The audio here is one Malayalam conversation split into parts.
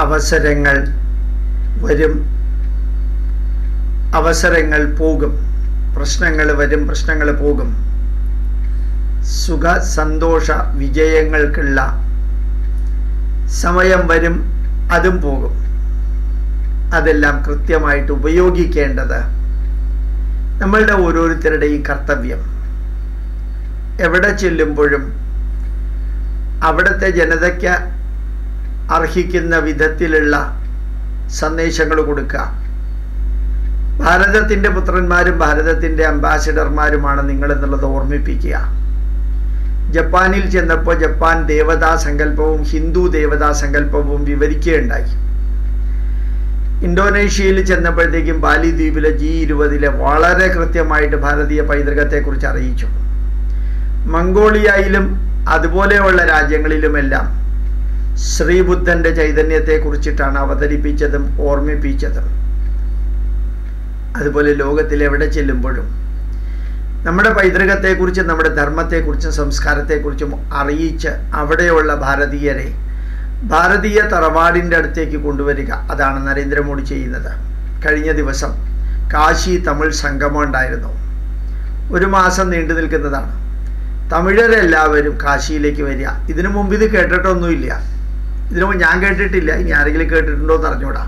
അവസരങ്ങൾ വരും അവസരങ്ങൾ പോകും പ്രശ്നങ്ങൾ വരും പ്രശ്നങ്ങൾ പോകും സുഖ സന്തോഷ വിജയങ്ങൾക്കുള്ള സമയം വരും അതും പോകും അതെല്ലാം കൃത്യമായിട്ട് ഉപയോഗിക്കേണ്ടത് നമ്മളുടെ ഓരോരുത്തരുടെയും കർത്തവ്യം എവിടെ ചെല്ലുമ്പോഴും അവിടുത്തെ ജനതയ്ക്ക് അർഹിക്കുന്ന വിധത്തിലുള്ള സന്ദേശങ്ങൾ കൊടുക്കുക ഭാരതത്തിൻ്റെ പുത്രന്മാരും ഭാരതത്തിൻ്റെ അംബാസിഡർമാരുമാണ് നിങ്ങൾ എന്നുള്ളത് ഓർമ്മിപ്പിക്കുക ജപ്പാനിൽ ചെന്നപ്പോൾ ജപ്പാൻ ദേവതാ സങ്കല്പവും ഹിന്ദു ദേവതാ സങ്കല്പവും വിവരിക്കുകയുണ്ടായി ഇന്തോനേഷ്യയിൽ ചെന്നപ്പോഴത്തേക്കും ബാലി ദ്വീപിലെ ജി ഇരുപതിലെ വളരെ കൃത്യമായിട്ട് ഭാരതീയ പൈതൃകത്തെക്കുറിച്ച് അറിയിച്ചു മംഗോളിയയിലും അതുപോലെയുള്ള രാജ്യങ്ങളിലുമെല്ലാം ശ്രീബുദ്ധന്റെ ചൈതന്യത്തെക്കുറിച്ചിട്ടാണ് അവതരിപ്പിച്ചതും ഓർമ്മിപ്പിച്ചതും അതുപോലെ ലോകത്തിൽ എവിടെ ചെല്ലുമ്പോഴും നമ്മുടെ പൈതൃകത്തെക്കുറിച്ചും നമ്മുടെ ധർമ്മത്തെക്കുറിച്ചും സംസ്കാരത്തെക്കുറിച്ചും അറിയിച്ച് അവിടെയുള്ള ഭാരതീയരെ ഭാരതീയ തറവാടിൻ്റെ അടുത്തേക്ക് കൊണ്ടുവരിക അതാണ് നരേന്ദ്രമോദി ചെയ്യുന്നത് കഴിഞ്ഞ ദിവസം കാശി തമിഴ് സംഗമം ഉണ്ടായിരുന്നു ഒരു മാസം നീണ്ടു നിൽക്കുന്നതാണ് തമിഴരെല്ലാവരും കാശിയിലേക്ക് വരിക ഇതിനു മുമ്പ് ഇത് കേട്ടിട്ടൊന്നുമില്ല ഇതിനു മുമ്പ് ഞാൻ കേട്ടിട്ടില്ല ഇനി ആരെങ്കിലും കേട്ടിട്ടുണ്ടോ എന്ന് അറിഞ്ഞൂടാ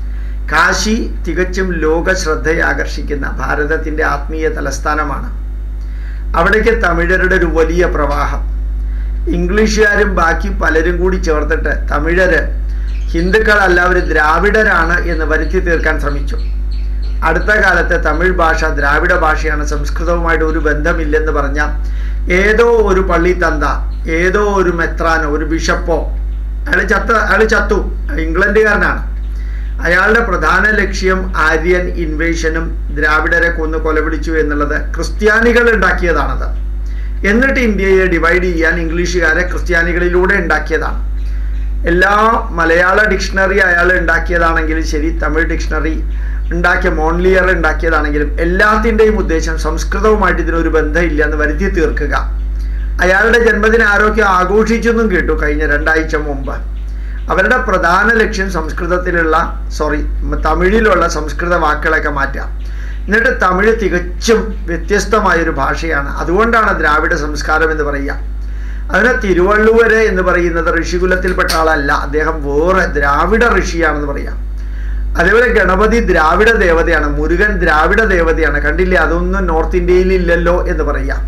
കാശി തികച്ചും ലോക ശ്രദ്ധയെ ആകർഷിക്കുന്ന ഭാരതത്തിൻ്റെ ആത്മീയ തലസ്ഥാനമാണ് അവിടേക്ക് തമിഴരുടെ ഒരു വലിയ പ്രവാഹം ഇംഗ്ലീഷുകാരും ബാക്കി പലരും കൂടി ചേർത്തിട്ട് തമിഴര് ഹിന്ദുക്കളല്ല അവർ ദ്രാവിഡരാണ് എന്ന് വരുത്തി തീർക്കാൻ ശ്രമിച്ചു അടുത്ത കാലത്ത് തമിഴ് ഭാഷ ദ്രാവിഡ ഭാഷയാണ് സംസ്കൃതവുമായിട്ട് ഒരു ബന്ധമില്ലെന്ന് പറഞ്ഞ ഏതോ ഒരു പള്ളി തന്ത ഏതോ ഒരു മെത്രാനോ ഒരു ബിഷപ്പോ അയാൾ ചത്ത അയാൾ ചത്തു ഇംഗ്ലണ്ടുകാരനാണ് അയാളുടെ പ്രധാന ലക്ഷ്യം ആര്യൻ ഇൻവേഷനും ദ്രാവിഡരെ കൊന്നു കൊലപിടിച്ചു എന്നുള്ളത് ക്രിസ്ത്യാനികൾ ഉണ്ടാക്കിയതാണത് എന്നിട്ട് ഇന്ത്യയെ ഡിവൈഡ് ചെയ്യാൻ ഇംഗ്ലീഷുകാരെ ക്രിസ്ത്യാനികളിലൂടെ ഉണ്ടാക്കിയതാണ് എല്ലാ മലയാള ഡിക്ഷണറി അയാൾ ഉണ്ടാക്കിയതാണെങ്കിലും ശരി തമിഴ് ഡിക്ഷണറി ഉണ്ടാക്കിയ മോൺലിയർ ഉണ്ടാക്കിയതാണെങ്കിലും എല്ലാത്തിൻ്റെയും ഉദ്ദേശം സംസ്കൃതവുമായിട്ട് ഇതിനൊരു ബന്ധമില്ല എന്ന് വരുത്തി തീർക്കുക അയാളുടെ ജന്മദിന ആരോഗ്യം ആഘോഷിച്ചെന്നും കേട്ടു കഴിഞ്ഞ രണ്ടാഴ്ച മുമ്പ് അവരുടെ പ്രധാന ലക്ഷ്യം സംസ്കൃതത്തിലുള്ള സോറി തമിഴിലുള്ള സംസ്കൃത വാക്കുകളൊക്കെ മാറ്റാം എന്നിട്ട് തമിഴ് തികച്ചും വ്യത്യസ്തമായൊരു ഭാഷയാണ് അതുകൊണ്ടാണ് ദ്രാവിഡ സംസ്കാരം എന്ന് പറയുക അതിന് തിരുവള്ളുവര് എന്ന് പറയുന്നത് ഋഷികുലത്തിൽപ്പെട്ട ആളല്ല അദ്ദേഹം വേറെ ദ്രാവിഡ ഋഷിയാണെന്ന് പറയാം അതേപോലെ ഗണപതി ദ്രാവിഡ ദേവതയാണ് മുരുകൻ ദ്രാവിഡ ദേവതയാണ് കണ്ടില്ലേ അതൊന്നും നോർത്ത് ഇന്ത്യയിൽ ഇല്ലല്ലോ എന്ന് പറയാം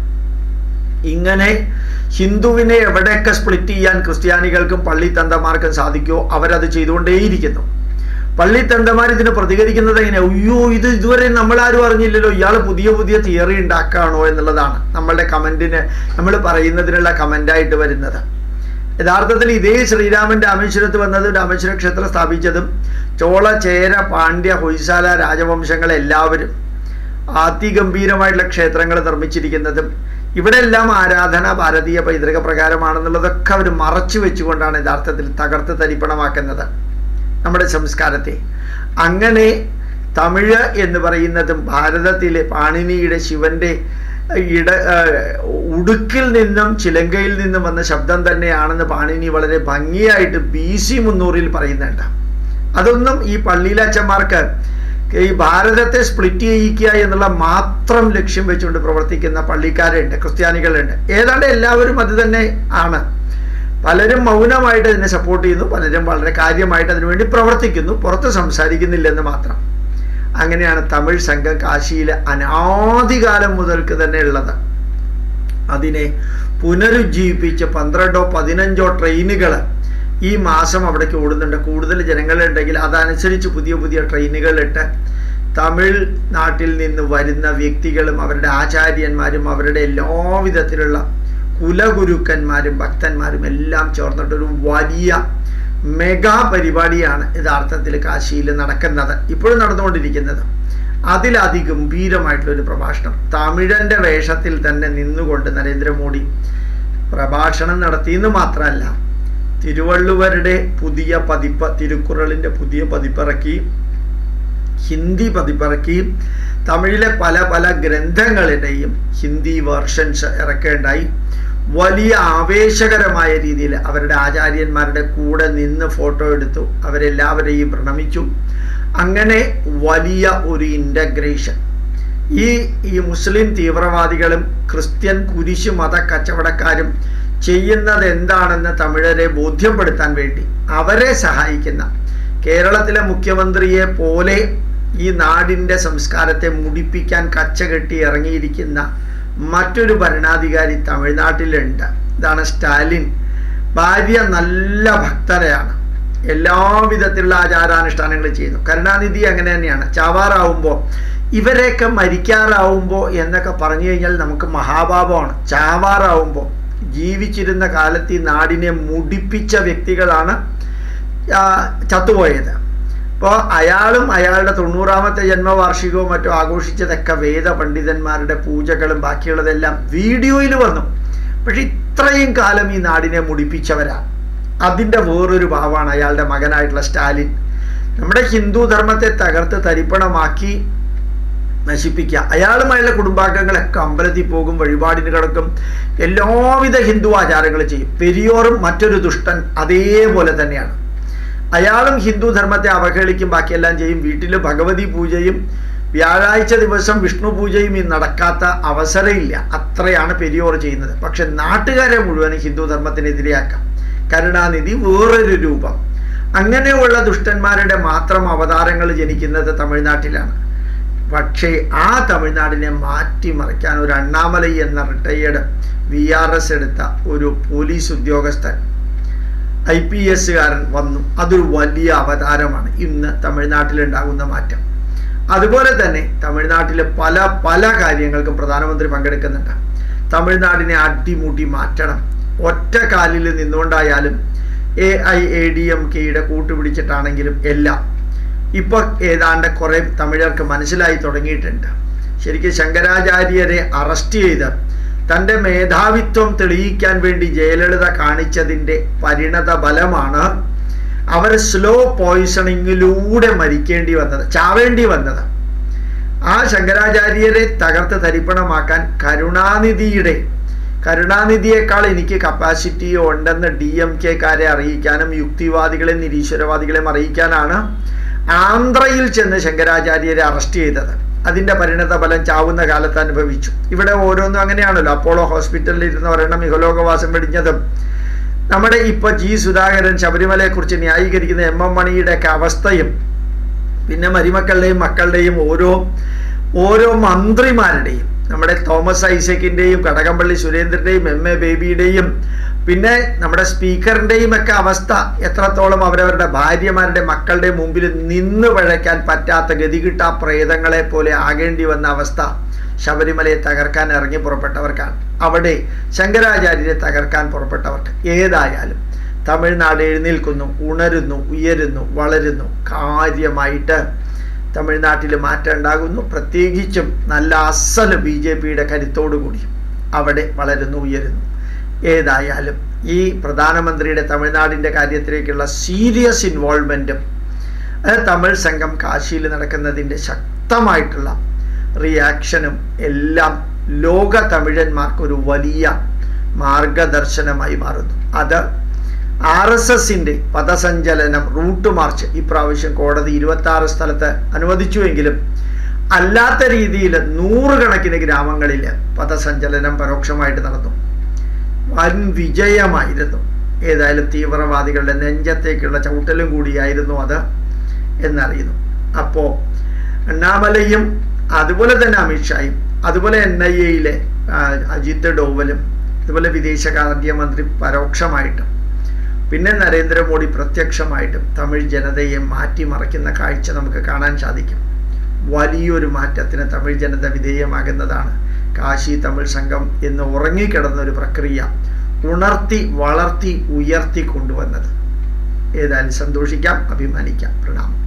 ഇങ്ങനെ ഹിന്ദുവിനെ എവിടെയൊക്കെ സ്പ്ലിറ്റ് ചെയ്യാൻ ക്രിസ്ത്യാനികൾക്കും പള്ളിത്തന്തമാർക്കും സാധിക്കുമോ അവരത് ചെയ്തുകൊണ്ടേയിരിക്കുന്നു പള്ളിത്തന്തമാർ ഇതിന് പ്രതികരിക്കുന്നത് എങ്ങനെ അയ്യോ ഇത് ഇതുവരെ നമ്മളാരും അറിഞ്ഞില്ലല്ലോ ഇയാൾ പുതിയ പുതിയ തിയറി ഉണ്ടാക്കുകയാണോ എന്നുള്ളതാണ് നമ്മളുടെ കമൻറ്റിന് നമ്മൾ പറയുന്നതിനുള്ള കമൻ്റായിട്ട് വരുന്നത് യഥാർത്ഥത്തിൽ ഇതേ ശ്രീരാമൻ രാമേശ്വരത്ത് വന്നത് രാമേശ്വര ക്ഷേത്രം സ്ഥാപിച്ചതും ചോള ചേര പാണ്ഡ്യ ഹൊയ്സാല രാജവംശങ്ങളെല്ലാവരും അതിഗംഭീരമായിട്ടുള്ള ക്ഷേത്രങ്ങൾ നിർമ്മിച്ചിരിക്കുന്നതും ഇവിടെ എല്ലാം ആരാധന ഭാരതീയ പൈതൃക പ്രകാരമാണെന്നുള്ളതൊക്കെ അവർ മറച്ചു വെച്ചുകൊണ്ടാണ് യഥാർത്ഥത്തിൽ തകർത്ത് തരിപ്പണമാക്കുന്നത് നമ്മുടെ സംസ്കാരത്തെ അങ്ങനെ തമിഴ് എന്ന് പറയുന്നതും ഭാരതത്തിലെ പാണിനിയുടെ ശിവന്റെ ഇട ഉടുക്കിൽ നിന്നും ചിലങ്കയിൽ നിന്നും വന്ന ശബ്ദം തന്നെയാണെന്ന് പാണിനി വളരെ ഭംഗിയായിട്ട് ബി സി മുന്നൂറിൽ പറയുന്നുണ്ട് അതൊന്നും ഈ പള്ളിയിലച്ചന്മാർക്ക് ഈ ഭാരതത്തെ സ്പ്ലിറ്റ് ചെയ്യിക്കുക എന്നുള്ള മാത്രം ലക്ഷ്യം വെച്ചുകൊണ്ട് പ്രവർത്തിക്കുന്ന പള്ളിക്കാരുണ്ട് ക്രിസ്ത്യാനികളുണ്ട് ഏതാണ്ട് എല്ലാവരും അത് തന്നെ ആണ് പലരും മൗനമായിട്ട് അതിനെ സപ്പോർട്ട് ചെയ്യുന്നു പലരും വളരെ കാര്യമായിട്ട് അതിനുവേണ്ടി പ്രവർത്തിക്കുന്നു പുറത്ത് സംസാരിക്കുന്നില്ലെന്ന് മാത്രം അങ്ങനെയാണ് തമിഴ് സംഘം കാശിയിൽ അനാദികാലം മുതൽക്ക് തന്നെ ഉള്ളത് അതിനെ പുനരുജ്ജീവിപ്പിച്ച് പന്ത്രണ്ടോ പതിനഞ്ചോ ട്രെയിനുകൾ ഈ മാസം അവിടേക്ക് ഓടുന്നുണ്ട് കൂടുതൽ ജനങ്ങളുണ്ടെങ്കിൽ അതനുസരിച്ച് പുതിയ പുതിയ ട്രെയിനുകളിട്ട് തമിഴ് നാട്ടിൽ നിന്ന് വരുന്ന വ്യക്തികളും അവരുടെ ആചാര്യന്മാരും അവരുടെ എല്ലാവിധത്തിലുള്ള കുലഗുരുക്കന്മാരും ഭക്തന്മാരും എല്ലാം ചേർന്നിട്ടൊരു വലിയ മെഗാ പരിപാടിയാണ് യഥാർത്ഥത്തിൽ കാശിയിൽ നടക്കുന്നത് ഇപ്പോഴും നടന്നുകൊണ്ടിരിക്കുന്നത് അതിൽ അതിഗംഭീരമായിട്ടുള്ളൊരു പ്രഭാഷണം തമിഴൻ്റെ വേഷത്തിൽ തന്നെ നിന്നുകൊണ്ട് നരേന്ദ്രമോദി പ്രഭാഷണം നടത്തിയെന്ന് മാത്രമല്ല തിരുവള്ളുവരുടെ പുതിയ പതിപ്പ് തിരുക്കുറളിൻ്റെ പുതിയ പതിപ്പിറക്കി ഹിന്ദി പതിപ്പിറക്കി തമിഴിലെ പല പല ഗ്രന്ഥങ്ങളുടെയും ഹിന്ദി വേർഷൻസ് ഇറക്കേണ്ടായി വലിയ ആവേശകരമായ രീതിയിൽ അവരുടെ ആചാര്യന്മാരുടെ കൂടെ നിന്ന് ഫോട്ടോ എടുത്തു അവരെല്ലാവരെയും പ്രണമിച്ചു അങ്ങനെ വലിയ ഒരു ഇൻ്റഗ്രേഷൻ ഈ ഈ മുസ്ലിം തീവ്രവാദികളും ക്രിസ്ത്യൻ കുരിശു മത കച്ചവടക്കാരും ചെയ്യുന്നത് എന്താണെന്ന് തമിഴരെ ബോധ്യപ്പെടുത്താൻ വേണ്ടി അവരെ സഹായിക്കുന്ന കേരളത്തിലെ മുഖ്യമന്ത്രിയെ പോലെ ഈ നാടിൻ്റെ സംസ്കാരത്തെ മുടിപ്പിക്കാൻ കച്ചകെട്ടി ഇറങ്ങിയിരിക്കുന്ന മറ്റൊരു ഭരണാധികാരി തമിഴ്നാട്ടിലുണ്ട് ഇതാണ് സ്റ്റാലിൻ ഭാര്യ നല്ല ഭക്തരെയാണ് എല്ലാവിധത്തിലുള്ള ആചാരാനുഷ്ഠാനങ്ങൾ ചെയ്യുന്നു കരുണാനിധി അങ്ങനെ തന്നെയാണ് ചാവാറാവുമ്പോൾ ഇവരെയൊക്കെ മരിക്കാറാവുമ്പോൾ എന്നൊക്കെ പറഞ്ഞു കഴിഞ്ഞാൽ നമുക്ക് മഹാപാപമാണ് ചാവാറാവുമ്പോൾ ജീവിച്ചിരുന്ന കാലത്ത് ഈ നാടിനെ മുടിപ്പിച്ച വ്യക്തികളാണ് ചത്തുപോയത് അപ്പോൾ അയാളും അയാളുടെ തൊണ്ണൂറാമത്തെ ജന്മവാർഷികവും മറ്റും ആഘോഷിച്ചതൊക്കെ വേദ പണ്ഡിതന്മാരുടെ പൂജകളും ബാക്കിയുള്ളതെല്ലാം വീഡിയോയിൽ വന്നു പക്ഷെ ഇത്രയും കാലം ഈ നാടിനെ മുടിപ്പിച്ചവരാണ് അതിൻ്റെ വേറൊരു ഭാവമാണ് അയാളുടെ മകനായിട്ടുള്ള സ്റ്റാലിൻ നമ്മുടെ ഹിന്ദു ധർമ്മത്തെ തകർത്ത് തരിപ്പണമാക്കി നശിപ്പിക്കുക അയാളും അയാളുടെ കുടുംബാംഗങ്ങളൊക്കെ അമ്പലത്തിൽ പോകും വഴിപാടിന് കിടക്കും എല്ലാവിധ ഹിന്ദു ആചാരങ്ങളും ചെയ്യും പെരിയോറും മറ്റൊരു ദുഷ്ടൻ അതേപോലെ തന്നെയാണ് അയാളും ഹിന്ദു ധർമ്മത്തെ അവഹേളിക്കും ബാക്കിയെല്ലാം ചെയ്യും വീട്ടിൽ ഭഗവതി പൂജയും വ്യാഴാഴ്ച ദിവസം വിഷ്ണു പൂജയും ഈ നടക്കാത്ത അവസരമില്ല അത്രയാണ് പെരിയോർ ചെയ്യുന്നത് പക്ഷെ നാട്ടുകാരെ മുഴുവൻ ഹിന്ദു ധർമ്മത്തിനെതിരെയാക്കാം കരുണാനിധി വേറൊരു രൂപം അങ്ങനെയുള്ള ദുഷ്ടന്മാരുടെ മാത്രം അവതാരങ്ങൾ ജനിക്കുന്നത് തമിഴ്നാട്ടിലാണ് പക്ഷേ ആ തമിഴ്നാടിനെ മാറ്റിമറിക്കാൻ ഒരു അണ്ണാമലൈ എന്ന റിട്ടയേർഡ് വി ആർ എസ് എടുത്ത ഒരു പോലീസ് ഉദ്യോഗസ്ഥൻ ഐ പി എസ്സുകാരൻ വന്നു അതൊരു വലിയ അവതാരമാണ് ഇന്ന് തമിഴ്നാട്ടിലുണ്ടാകുന്ന മാറ്റം അതുപോലെ തന്നെ തമിഴ്നാട്ടിലെ പല പല കാര്യങ്ങൾക്കും പ്രധാനമന്ത്രി പങ്കെടുക്കുന്നുണ്ട് തമിഴ്നാടിനെ അടിമുടി മാറ്റണം ഒറ്റ കാലിൽ നിന്നുകൊണ്ടായാലും A I A D M കെയുടെ കൂട്ടുപിടിച്ചിട്ടാണെങ്കിലും എല്ലാം ഇപ്പോൾ ഏതാണ്ട് കുറേ തമിഴർക്ക് മനസ്സിലായി തുടങ്ങിയിട്ടുണ്ട് ശരിക്കും ശങ്കരാചാര്യരെ അറസ്റ്റ് ചെയ്ത് തൻ്റെ മേധാവിത്വം തെളിയിക്കാൻ വേണ്ടി ജയലളിത കാണിച്ചതിൻ്റെ പരിണത ഫലമാണ് അവർ സ്ലോ പോയിസണിങ്ങിലൂടെ മരിക്കേണ്ടി വന്നത് ചാവേണ്ടി വന്നത് ആ ശങ്കരാചാര്യരെ തകർത്ത് തരിപ്പണമാക്കാൻ കരുണാനിധിയുടെ കരുണാനിധിയേക്കാൾ എനിക്ക് കപ്പാസിറ്റി ഉണ്ടെന്ന് ഡി എം കെക്കാരെ അറിയിക്കാനും യുക്തിവാദികളെയും നിരീശ്വരവാദികളെയും അറിയിക്കാനാണ് ആന്ധ്രയിൽ ചെന്ന് ശങ്കരാചാര്യരെ അറസ്റ്റ് ചെയ്തത് അതിൻ്റെ പരിണത ഫലം ചാവുന്ന കാലത്ത് അനുഭവിച്ചു ഇവിടെ ഓരോന്നും അങ്ങനെയാണല്ലോ അപ്പോളോ ഹോസ്പിറ്റലിൽ ഇരുന്ന് ഒരെണ്ണം ഇഹലോകവാസം വെടിഞ്ഞതും നമ്മുടെ ഇപ്പൊ ജി സുധാകരൻ ശബരിമലയെക്കുറിച്ച് ന്യായീകരിക്കുന്ന എം എം മണിയുടെയൊക്കെ അവസ്ഥയും പിന്നെ മരുമക്കളുടെയും മക്കളുടെയും ഓരോ ഓരോ മന്ത്രിമാരുടെയും നമ്മുടെ തോമസ് ഐസക്കിൻ്റെയും കടകംപള്ളി സുരേന്ദ്രൻ്റെയും എം എ ബേബിയുടെയും പിന്നെ നമ്മുടെ സ്പീക്കറിൻ്റെയും ഒക്കെ അവസ്ഥ എത്രത്തോളം അവരവരുടെ ഭാര്യമാരുടെ മക്കളുടെ മുമ്പിൽ നിന്ന് പഴയ്ക്കാൻ പറ്റാത്ത ഗതികിട്ട പ്രേതങ്ങളെ പോലെ ആകേണ്ടി വന്ന അവസ്ഥ ശബരിമലയെ തകർക്കാൻ ഇറങ്ങി പുറപ്പെട്ടവർക്കാണ് അവിടെ ശങ്കരാചാര്യരെ തകർക്കാൻ പുറപ്പെട്ടവർക്ക് ഏതായാലും തമിഴ്നാട് എഴുന്നേൽക്കുന്നു ഉണരുന്നു ഉയരുന്നു വളരുന്നു കാര്യമായിട്ട് തമിഴ്നാട്ടിൽ മാറ്റം ഉണ്ടാകുന്നു പ്രത്യേകിച്ചും നല്ല അസല് ബി ജെ പിയുടെ കരുത്തോടു കൂടി അവിടെ വളരുന്നു ഉയരുന്നു ഏതായാലും ഈ പ്രധാനമന്ത്രിയുടെ തമിഴ്നാടിൻ്റെ കാര്യത്തിലേക്കുള്ള സീരിയസ് ഇൻവോൾവ്മെൻറ്റും തമിഴ് സംഘം കാശിയിൽ നടക്കുന്നതിൻ്റെ ശക്തമായിട്ടുള്ള റിയാക്ഷനും എല്ലാം ലോക തമിഴന്മാർക്കൊരു വലിയ മാർഗദർശനമായി മാറുന്നു അത് ആർ എസ് എസിൻ്റെ പദസഞ്ചലനം റൂട്ട് മാർച്ച് ഇപ്രാവശ്യം കോടതി ഇരുപത്തി ആറ് സ്ഥലത്ത് അനുവദിച്ചുവെങ്കിലും അല്ലാത്ത രീതിയിൽ നൂറുകണക്കിന് ഗ്രാമങ്ങളിൽ പദസഞ്ചലനം പരോക്ഷമായിട്ട് നടന്നു വൻ വിജയമായിരുന്നു ഏതായാലും തീവ്രവാദികളുടെ നെഞ്ചത്തേക്കുള്ള ചവിട്ടലും കൂടിയായിരുന്നു അത് എന്നറിയുന്നു അപ്പോൾ അണ്ണാമലയും അതുപോലെ തന്നെ അമിത്ഷായും അതുപോലെ എൻ ഐ എയിലെ അജിത് ഡോവലും അതുപോലെ വിദേശകാര്യമന്ത്രി പരോക്ഷമായിട്ടും പിന്നെ നരേന്ദ്രമോദി പ്രത്യക്ഷമായിട്ടും തമിഴ് ജനതയെ മാറ്റിമറിക്കുന്ന കാഴ്ച നമുക്ക് കാണാൻ സാധിക്കും വലിയൊരു മാറ്റത്തിന് തമിഴ് ജനത വിധേയമാകുന്നതാണ് കാശി തമിഴ് സംഘം എന്ന് ഉറങ്ങിക്കിടന്ന ഒരു പ്രക്രിയ ഉണർത്തി വളർത്തി ഉയർത്തി കൊണ്ടുവന്നത് ഏതായാലും സന്തോഷിക്കാം അഭിമാനിക്കാം പ്രണാമം